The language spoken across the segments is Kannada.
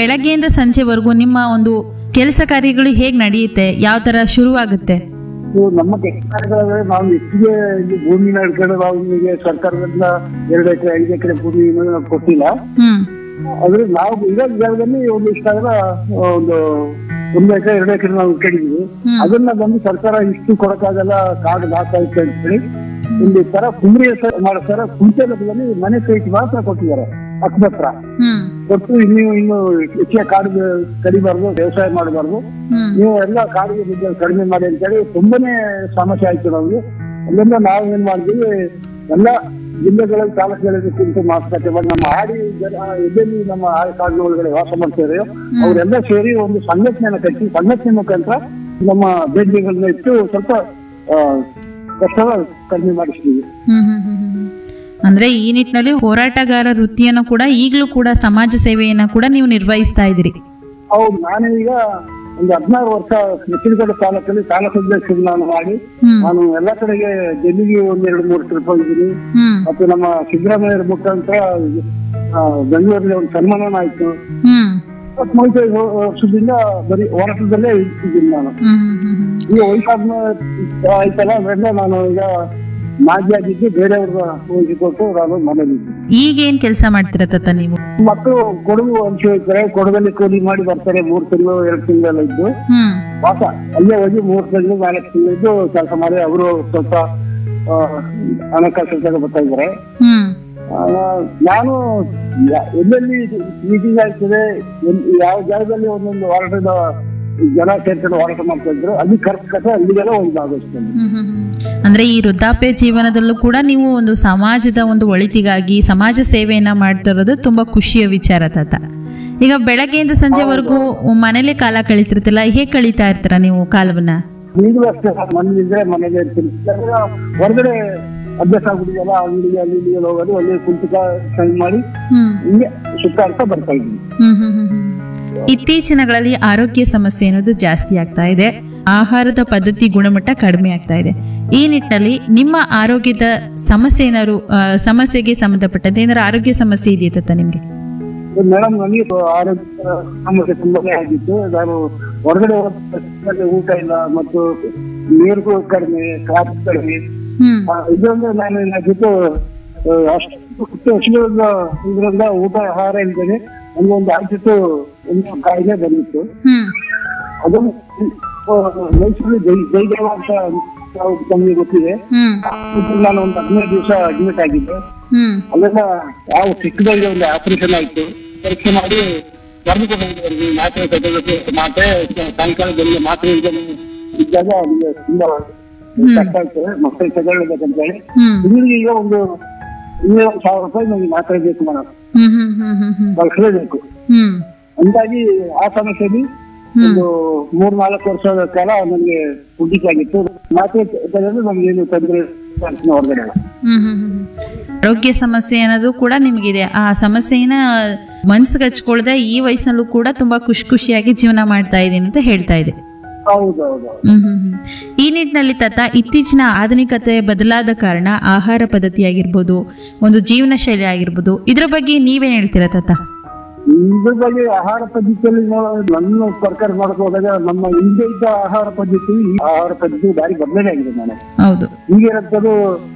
ಬೆಳಗ್ಗೆಯಿಂದ ಸಂಜೆವರೆಗೂ ನಿಮ್ಮ ಒಂದು ಕೆಲಸ ಕಾರ್ಯಗಳು ಹೇಗೆ ನಡೆಯುತ್ತೆ ಯಾವ ತರ ಶುರುವಾಗುತ್ತೆ ಇದು ನಮ್ಮ ಕೆಲಸಗಳಾದ್ರೆ ನಾವು ಹೆಚ್ಚಿಗೆ ಇಲ್ಲಿ ಭೂಮಿ ನಡ್ಕೊಂಡು ನಾವು ನಿಮಗೆ ಸರ್ಕಾರದಿಂದ ಎರಡು ಎಕರೆ ಐದು ಎಕರೆ ಭೂಮಿ ಕೊಟ್ಟಿಲ್ಲ ಹ್ಮ್ ಆದ್ರೆ ನಾವು ಇರೋ ಜಾಗದಲ್ಲಿ ಒಂದು ಇಷ್ಟಾದ್ರ ಒಂದು ಒಂದು ಎಕರೆ ಎರಡು ಎಕರೆ ನಾವು ಇಟ್ಕೊಂಡಿದೀವಿ ಹ್ಮ್. ಅದನ್ನ ಬಂದು ಸರ್ಕಾರ ಇಷ್ಟು ಕೊಡಕ್ಕಾಗಲ್ಲ ಕಾಡು ನಾಶ ಆಯ್ತು ಅಂತ ಹೇಳಿ ಇಲ್ಲಿ ತರ ಕುಂಬ್ರಿ ಮಾಡಿಸ್ತಾರ ಕುಂಚಲದಲ್ಲಿ ಮನೆ ಸೈಟ್ ಮಾತ್ರ ಕೊಟ್ಟಿದ್ದಾರೆ ಹಕ್ಕತ್ರ ಹ್ಮ್ ಕೊಟ್ಟು ಇನ್ನು ಇನ್ನು ಹೆಚ್ಚಿಗೆ ಕಾಡು ಕಡಿಬಾರ್ದು ವ್ಯವಸಾಯ ಮಾಡಬಾರ್ದು ಹ್ಮ್ ನೀವು ಎಲ್ಲ ಕಾಡಿಗೆ ಬಿದ್ದು ಕಡಿಮೆ ಮಾಡಿ ಅಂತೇಳಿ ತುಂಬಾನೇ ಸಮಸ್ಯೆ ಆಯ್ತು ನಮ್ಗೆ ಅಲ್ಲಿಂದ ನಾವು ಏನ್ ಮಾಡಿದ್ವಿ ಎಲ್ಲ ಜಿಲ್ಲೆಗಳಲ್ಲಿ ತಾಲೂಕುಗಳಲ್ಲಿ ಕುರಿತು ಮಾತುಕತೆ ಮಾಡಿ ನಮ್ಮ ಹಾಡಿ ಜನ ಎಲ್ಲೆಲ್ಲಿ ನಮ್ಮ ಹಾಡಿ ಕಾಡಿನ ಒಳಗಡೆ ವಾಸ ಮಾಡ್ತಾರೆ ಅವರೆಲ್ಲ ಸೇರಿ ಒಂದು ಸಂಘಟನೆಯನ್ನ ಕಟ್ಟಿ ಸಂಘಟನೆ ಮುಖಾಂತರ ನಮ್ಮ ಬೇಡಿಕೆಗಳನ್ನ ಇಟ್ಟು ಸ್ವಲ್ಪ ಆ, ಕಷ್ಟವ ಕಡಿಮೆ ಮಾಡಿಸ್ತೀವಿ ಹ್ಮ್ ಹ್ಮ್ ಹ್ಮ್ ಹ್ಮ್ ಹ್ಮ್. ಅಂದ್ರೆ ಈ ನಿಟ್ಟಿನಲ್ಲಿ ಹೋರಾಟಗಾರ ವೃತ್ತಿಯನ್ನು ಕೂಡ ಈಗಲೂ ಕೂಡ ಸಮಾಜ ಸೇವೆಯನ್ನ ಕೂಡ ನೀವು ನಿರ್ವಹಿಸ್ತಾ ಇದ್ದೀರಿ ಹೌದು ನಾನು ಈಗ ಒಂದು ಹದಿನಾರು ವರ್ಷ ಮೆಚ್ಚಿನಗಡ ತಾಲೂಕಲ್ಲಿ ತಾಲೂಕು ಅಧ್ಯಕ್ಷರು ನಾನು ಮಾಡಿ ಹ್ಮ್ ನಾನು ಎಲ್ಲ ಕಡೆಗೆ ಡೆಲ್ಲಿಗೆ ಒಂದೆರಡು ಮೂರು ಟ್ರಿಪ್ ಹೋಗಿದ್ದೀನಿ ಹ್ಮ್ ಮತ್ತು ನಮ್ಮ ಸಿದ್ದರಾಮಯ್ಯರ ಮುಖಾಂತರ ಆ, ಬೆಂಗಳೂರಲ್ಲಿ ಒಂದು ಸನ್ಮಾನ ಆಯ್ತು ಹ್ಮ್ ಮತ್ತ್ ಮೂವತ್ತೈದು ವರ್ಷದಿಂದ ಬರೀ ಹೋರಾಟದಲ್ಲೇ ಇದ್ದೀನಿ ನಾನು ಹ್ಮ್ ಹ್ಮ್ ಹ್ಮ್ ಹ್ಮ್. ಈಗ ವಯಸ್ಸಾದ್ಮ ಆಯ್ತಲ್ಲ ಅದರಿಂದ ನಾನು ಈಗ ಮಾಜಿ ಆಗಿದ್ದು ಬೇರೆಯವ್ರ ವಹಿಸಿಕೊಟ್ಟು ನಾನು ಮನೇಲಿ ಈಗ ಏನ್ ಕೆಲಸ ಮಾಡ್ತೀರಾ ತಾತ ನೀವು ಮಕ್ಕಳು ಕೊಡಗು ಹಂಚಿ ಹೋಗ್ತಾರೆ ಕೊಡಗಲ್ಲಿ ಕೂಲಿ ಮಾಡಿ ಬರ್ತಾರೆ ಮೂರ್ ತಿಂಗಳು ಎರಡು ತಿಂಗಳೆಲ್ಲ ಇದ್ದು ಹ್ಮ್ ವಾಸ ಅಲ್ಲೇ ಹೋಗಿ ಮೂರ್ ತಿಂಗಳು ನಾಲ್ಕು ತಿಂಗಳು ಇದ್ದು ಕೆಲಸ ಮಾಡಿ ಅವರು ಸ್ವಲ್ಪ ಆ, ಹಣಕಾಸು ತಗೋ ಬರ್ತಾ ಇದ್ದಾರೆ ಹ್ಮ್ ಆ, ನಾನು ಯ- ಎಲ್ಲೆಲ್ಲಿ ಮೀಟಿಂಗ್ ಆಗ್ತದೆ ಎಲ್- ಯಾವ ಜಾಗದಲ್ಲಿ ಒಂದೊಂದು ಹೋರಾಟದ ಜನ ಸೇರ್ಕೊಂಡು ಹೋರಾಟ ಮಾಡ್ತಾ ಇದ್ರು ಅಲ್ಲಿ ಕರ್ಕತೆ ಅಲ್ಲಿಗೆಲ್ಲ ಒಂದು ಭಾಗವಹಿಸ್ತೇನೆ ಹ್ಮ್ ಹ್ಮ್ ಹ್ಮ್. ಅಂದ್ರೆ ಈ ವೃದ್ಧಾಪ್ಯ ಜೀವನದಲ್ಲೂ ಕೂಡ ನೀವು ಒಂದು ಸಮಾಜದ ಒಂದು ಒಳಿತಿಗಾಗಿ ಸಮಾಜ ಸೇವೆಯನ್ನ ಮಾಡ್ತಿರೋದು ತುಂಬಾ ಖುಷಿಯ ವಿಚಾರ ತಾತ ಈಗ ಬೆಳಗ್ಗೆಯಿಂದ ಸಂಜೆವರೆಗೂ ಮನೇಲೆ ಕಾಲ ಕಳೀತಿರ್ತಿಲ್ಲ ಹೇಗ್ ಕಳೀತಾ ಇರ್ತೀರಾ ನೀವು ಕಾಲವನ್ನ ಈಗಲೂ ಅಷ್ಟೇ ಮನೇಲಿ ಇದ್ರೆ ಮನೇಲಿ ಇರ್ತೀನಿ ಇಲ್ಲಾಂದ್ರೆ ಹೊರಗಡೆ ಅಭ್ಯಾಸ ಆಗ್ಬಿಟ್ಟಿದೆಯಲ್ಲ ಅಂಗಡಿಗೆ ಅಲ್ಲಿ ಇಲ್ಲಿಗೆ ಹೋಗೋದು ಅಲ್ಲಿ ಕುಂತಕ ಸೈನ್ ಮಾಡಿ ಹ್ಮ್ ಹಿಂಗೆ ಸುತ್ತಾಡ್ತಾ ಬರ್ತಾ ಇದ್ದೀನಿ ಹ್ಮ್ ಹ್ಮ್ ಹ್ಮ್ ಹ್ಮ್. ಇತ್ತೀಚಿನಗಳಲ್ಲಿ ಆರೋಗ್ಯ ಸಮಸ್ಯೆ ಅನ್ನೋದು ಜಾಸ್ತಿ ಆಗ್ತಾ ಇದೆ ಆಹಾರದ ಪದ್ಧತಿ ಗುಣಮಟ್ಟ ಕಡಿಮೆ ಆಗ್ತಾ ಇದೆ ಈ ನಿಟ್ಟಿನಲ್ಲಿ ನಿಮ್ಮ ಆರೋಗ್ಯದ ಸಮಸ್ಯೆ ಏನಾದ್ರು ಆ, ಸಮಸ್ಯೆಗೆ ಸಂಬಂಧಪಟ್ಟಂತೆ ಏನಾದ್ರು ಆರೋಗ್ಯ ಸಮಸ್ಯೆ ಇದೆಯಾ ತಾತ ನಿಮ್ಗೆ ಮೇಡಮ್ ನನಗೆ ಆರೋಗ್ಯ ಸಮಸ್ಯೆ ತುಂಬಾನೇ ಆಗಿತ್ತು ನಾನು ಹೊರಗಡೆ ಹೋದ ತಕ್ಷಣ ಊಟ ಇಲ್ಲ ಮತ್ತು ನೀರು ಕಡಿಮೆ ಕಾಫಿ ಕಡಿಮೆ ಹ್ಮ್ ಆ, ಇದರಿಂದ ನಾನು ಏನಾಗಿತ್ತು ಆ, ಅಷ್ಟು ವರ್ಷಗಳಿಂದ ಇದರಿಂದ ಊಟ ಆಹಾರ ಇಲ್ದೇನೆ ನನಗೊಂದು ಆಗಿತ್ತು ಒಂದು ಕಾಯಿಲೆ ಬಂದಿತ್ತು ಹ್ಮ್ ಅದನ್ನು ಆ, ಮೈಸೂರು ಜೈ ಜೈದೇವ ಅಂತ ನಾವು ನಮಗೆ ಗೊತ್ತಿದೆ ಹ್ಮ್ ಇದು ನಾನು ಒಂದು ಹದಿನೈದು ದಿವಸ ಅಡ್ಮಿಟ್ ಆಗಿದ್ದೆ ಹ್ಮ್ ಅಲ್ಲೆಲ್ಲ ಯಾವ ಚಿಕ್ಕದಾಗಿ ಒಂದು ಆಪರೇಷನ್ ಆಯ್ತು ಪರೀಕ್ಷೆ ಮಾಡಿ ಬರೆದು ಕೊಟ್ಟಿದ್ದಾರೆ ಮಾತ್ರೆ ತಗೋಬೇಕು ಮಾತ್ರೆ ಸಾಯಂಕಾಲ ಬೆಳಿಗ್ಗೆ ಮಾತ್ರೆ ಇಲ್ದೇನೆ ಇದ್ದಾಗ ನಮ್ಗೆ ತುಂಬಾ ಕಷ್ಟ ಆಗ್ತದೆ ಮಕ್ಕಳು ತಗೊಳ್ಬೇಕಂತ ಹೇಳಿ ಹ್ಮ್ ಹುಡುಗರಿಗೆ ಈಗ ಒಂದು ಇನ್ನೂರು ಸಾವಿರ ರೂಪಾಯಿ ನನಗೆ ಮಾತ್ರೆ ಬೇಕು ಮೇಡಮ್ ಹ್ಮ್ ಹ್ಮ್ ಹ್ಮ್ ಹ್ಮ್ ಹ್ಮ್ ಬಳಸಲೇಬೇಕು ಹ್ಮ್ ಹಂಗಾಗಿ ಆ ಸಮಸ್ಯೆಯಲ್ಲಿ ಒಂದು ಮೂರ್ ನಾಲ್ಕು ವರ್ಷದ ಕಾಲ ನನಗೆ ಆಗಿತ್ತು ಮಾತ್ರೆ ತಗೊಂಡು ನಮ್ಗೆ ಏನು ತೊಂದರೆ ಹೊರಗಡೆ ಇಲ್ಲ. ಹ್ಮ್ ಹ್ಮ್ ಹ್ಮ್ ಹ್ಮ್. ಆರೋಗ್ಯ ಸಮಸ್ಯೆ ಅನ್ನೋದು ಕೂಡ ನಿಮಗಿದೆ ಆ ಸಮಸ್ಯೆನ ಮನ್ಸಿಗೆ ಹಚ್ಕೊಳ್ದೆ ಈ ವಯಸ್ಸಿನಲ್ಲೂ ಕೂಡ ತುಂಬಾ ಖುಷಿ ಖುಷಿಯಾಗಿ ಜೀವನ ಮಾಡ್ತಾ ಇದ್ದೀನಿ ಅಂತ ಹೇಳ್ತಾ ಇದೆ ಹೌದು ಹೌದು ಹ್ಮ್ ಹ್ಮ್ ಹ್ಮ್. ಈ ನಿಟ್ಟಿನಲ್ಲಿ ತತ್ತ ಇತ್ತೀಚಿನ ಆಧುನಿಕತೆ ಬದಲಾದ ಕಾರಣ ಆಹಾರ ಪದ್ಧತಿ ಆಗಿರ್ಬೋದು ಒಂದು ಜೀವನ ಶೈಲಿ ಆಗಿರ್ಬೋದು ಇದ್ರ ಬಗ್ಗೆ ನೀವೇನ್ ಹೇಳ್ತೀರಾ ತಾತ ಇದ್ರ ಬಗ್ಗೆ ಆಹಾರ ಪದ್ಧತಿಯಲ್ಲಿ ನಾವು ನನ್ನ ಸರ್ಕಾರ ಮಾಡಕ್ ಹೋದಾಗ ನಮ್ಮ ಹಿಂದೆ ಇದ್ದ ಆಹಾರ ಪದ್ಧತಿ ಈ ಆಹಾರ ಪದ್ಧತಿ ಭಾರಿ ಬದಲಾವಣೆ ಆಗಿದೆ ನಾನು ಹೌದು ಈಗಿರೋದು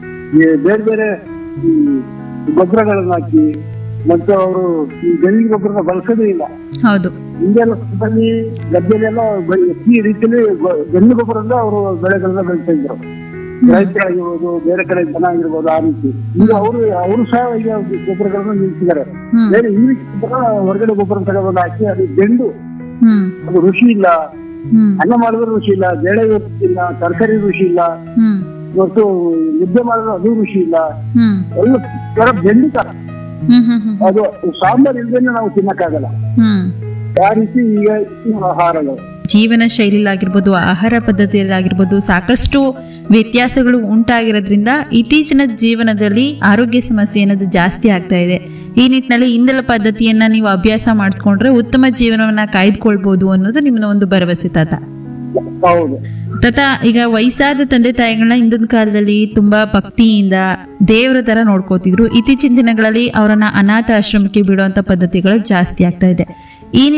ಬೇರೆ ಬೇರೆ ಈ ಗೊಬ್ಬರಗಳನ್ನ ಹಾಕಿ ಮತ್ತು ಅವರು ಈ ಜೈವಿಕ ಗೊಬ್ಬರನ ಬಳಸೋದೇ ಇಲ್ಲ ಹೌದು ಹಿಂದೆಲ್ಲ ಬನ್ನಿ ಗದ್ದೆಲೆಲ್ಲ ಬ- ಈ ರೀತಿಯಲ್ಲಿ ಗೊ- ಜನ್ಮ ಗೊಬ್ಬರದಿಂದ ಅವರು ಬೆಳೆಗಳನ್ನ ಬೆಳಿತಾ ಇದ್ರು ರೈತರಾಗಿರ್ಬೋದು ಬೇರೆ ಕಡೆ ಜನ ಆಗಿರ್ಬೋದು ಆ ರೀತಿ ಈಗ ಅವರು ಅವರು ಸಹ ಈಗ ಗೊಬ್ಬರಗಳನ್ನ ನಿಲ್ಸಿದ್ದಾರೆ ಹ್ಮ್ ಬೇರೆ ಈ ರೀತಿ ಗೊಬ್ಬರ ಹೊರಗಡೆ ಗೊಬ್ಬರ ತಗೊಂಡು ಹಾಕಿ ಅದು ಗೆಂಡು ಹ್ಮ್ ಅದು ರುಚಿ ಇಲ್ಲ ಹ್ಮ್ ಅನ್ನ ಮಾಡಿದ್ರೆ ರುಚಿ ಇಲ್ಲ ಬೇಳೆ ರುಚಿ ಇಲ್ಲ ತರಕಾರಿ ರುಚಿ ಇಲ್ಲ ಹ್ಮ್ ಮತ್ತು ಮುದ್ದೆ ಮಾಡಿದ್ರೆ ಅದು ರುಚಿ ಇಲ್ಲ ಹ್ಮ್ ಎಲ್ಲ ತರ ಬೆಂಡಿ ತರ ಹ್ಮ್ ಹ್ಮ್ ಹ್ಮ್ ಅದು ಸಾಂಬಾರ್ ಇಲ್ದೇನೆ ನಾವು ತಿನ್ನಕ್ಕಾಗಲ್ಲ ಹ್ಮ್ ಆ ರೀತಿ ಈಗ ಈ ಆಹಾರಗಳು ಜೀವನ ಶೈಲಿಲಾಗಿರ್ಬೋದು ಆಹಾರ ಪದ್ಧತಿಯಲ್ಲಾಗಿರ್ಬೋದು ಸಾಕಷ್ಟು ವ್ಯತ್ಯಾಸಗಳು ಉಂಟಾಗಿರೋದ್ರಿಂದ ಇತ್ತೀಚಿನ ಜೀವನದಲ್ಲಿ ಆರೋಗ್ಯ ಸಮಸ್ಯೆ ಅನ್ನೋದು ಜಾಸ್ತಿ ಆಗ್ತಾ ಇದೆ ಈ ನಿಟ್ಟಿನಲ್ಲಿ ಇಂದಲ ಪದ್ಧತಿಯನ್ನ ನೀವು ಅಭ್ಯಾಸ ಮಾಡಿಸ್ಕೊಂಡ್ರೆ ಉತ್ತಮ ಜೀವನವನ್ನ ಕಾಯ್ದುಕೊಳ್ಬಹುದು ಅನ್ನೋದು ನಿಮ್ಮ ಒಂದು ಭರವಸೆ ತಾತ ಹೌದು ತತ ಈಗ ವಯಸ್ಸಾದ ತಂದೆ ತಾಯಿಗಳನ್ನ ಹಿಂದಿನ ಕಾಲದಲ್ಲಿ ತುಂಬಾ ಭಕ್ತಿಯಿಂದ ದೇವರ ತರ ನೋಡ್ಕೋತಿದ್ರು ಇತ್ತೀಚಿನ ದಿನಗಳಲ್ಲಿ ಅವರನ್ನ ಅನಾಥ ಆಶ್ರಮಕ್ಕೆ ಬಿಡುವಂತ ಪದ್ಧತಿಗಳು ಜಾಸ್ತಿ ಆಗ್ತಾ ಇದೆ ಈ